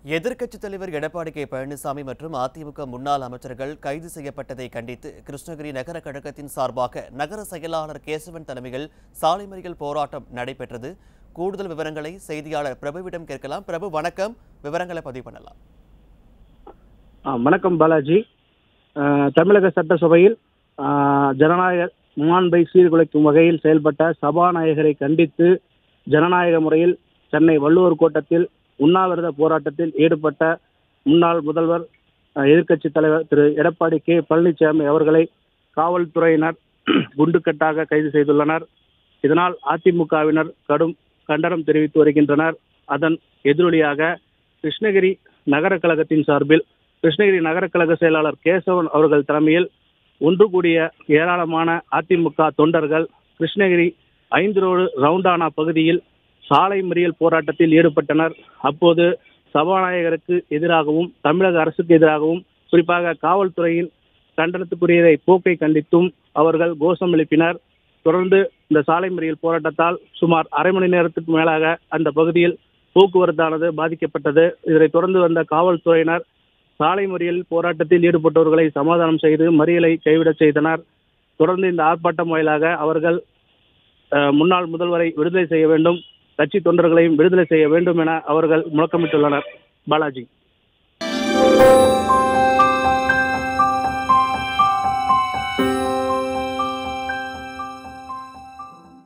எதிர்க்கட்சித் தலைவர் எடப்பாடி கே பழனிசாமி மற்றும் அதிமுக முன்னாள் அமைச்சர்கள் கைது செய்யப்பட்டதை கண்டித்து கிருஷ்ணகிரி நகர கழகத்தின் சார்பாக நகர செயலாளர் கேசவன் தலைமையில் சாலை மறியல் போராட்டம் நடைபெற்றது கூடுதல் விவரங்களை செய்தியாளர் பிரபுவிடம் கேட்கலாம் பிரபு வணக்கம் விவரங்களை பதிவு பண்ணலாம் ஆ, வணக்கம் பாலாஜி ஆ, தமிழக சட்டசபையில் ஆ, ஜனநாயக மாண்பை சீர்குலைக்கும் வகையில் செயல்பட்ட சபாநாயகரை கண்டித்து ஜனநாயக முறையில் சென்னை வள்ளுவர் கோட்டத்தில் உண்ணாவிரத போராட்டத்தில் ஈடுபட்ட முன்னாள் முதல்வர் ஆ, எதிர்க்கட்சித் தலைவர் திரு எடப்பாடி கே பழனிசாமி அவர்களை காவல்துறையினர் குண்டுக்கட்டாக கைது செய்துள்ளனர் இதனால் அதிமுகவினர் கடும் கண்டனம் தெரிவித்து வருகின்றனர் அதன் எதிரொலியாக கிருஷ்ணகிரி நகர கழகத்தின் சார்பில் கிருஷ்ணகிரி நகர கழக செயலாளர் கேசவன் அவர்கள் தலைமையில் ஒன்று கூடிய ஏராளமான அதிமுக தொண்டர்கள் கிருஷ்ணகிரி ஐந்து ரோடு ரவுண்டானா பகுதியில் சாலை மறியல் போராட்டத்தில் ஈடுபட்டனர் அப்போது சபாநாயகருக்கு எதிராகவும் தமிழக அரசுக்கு எதிராகவும் குறிப்பாக காவல்துறையின் கண்டனத்துக்குரிய போக்கை கண்டித்தும் அவர்கள் கோஷம் எழுப்பினர் தொடர்ந்து இந்த சாலை மறியல் போராட்டத்தால் சுமார் அரை மணி நேரத்துக்கு மேலாக அந்த பகுதியில் போக்குவரத்தானது பாதிக்கப்பட்டது இதனைத் தொடர்ந்து வந்த காவல்துறையினர் சாலை மறியல் போராட்டத்தில் ஈடுபட்டவர்களை சமாதானம் செய்து மறியலை கைவிடச் செய்தனர் தொடர்ந்து இந்த ஆர்ப்பாட்டம் வாயிலாக அவர்கள் அஹ், முன்னாள் முதல்வரை விடுதலை செய்ய வேண்டும் கட்சி தொண்டர்களையும் விடுதலை செய்ய வேண்டும் என அவர்கள் முழக்கமிட்டுள்ளனர் பாலாஜி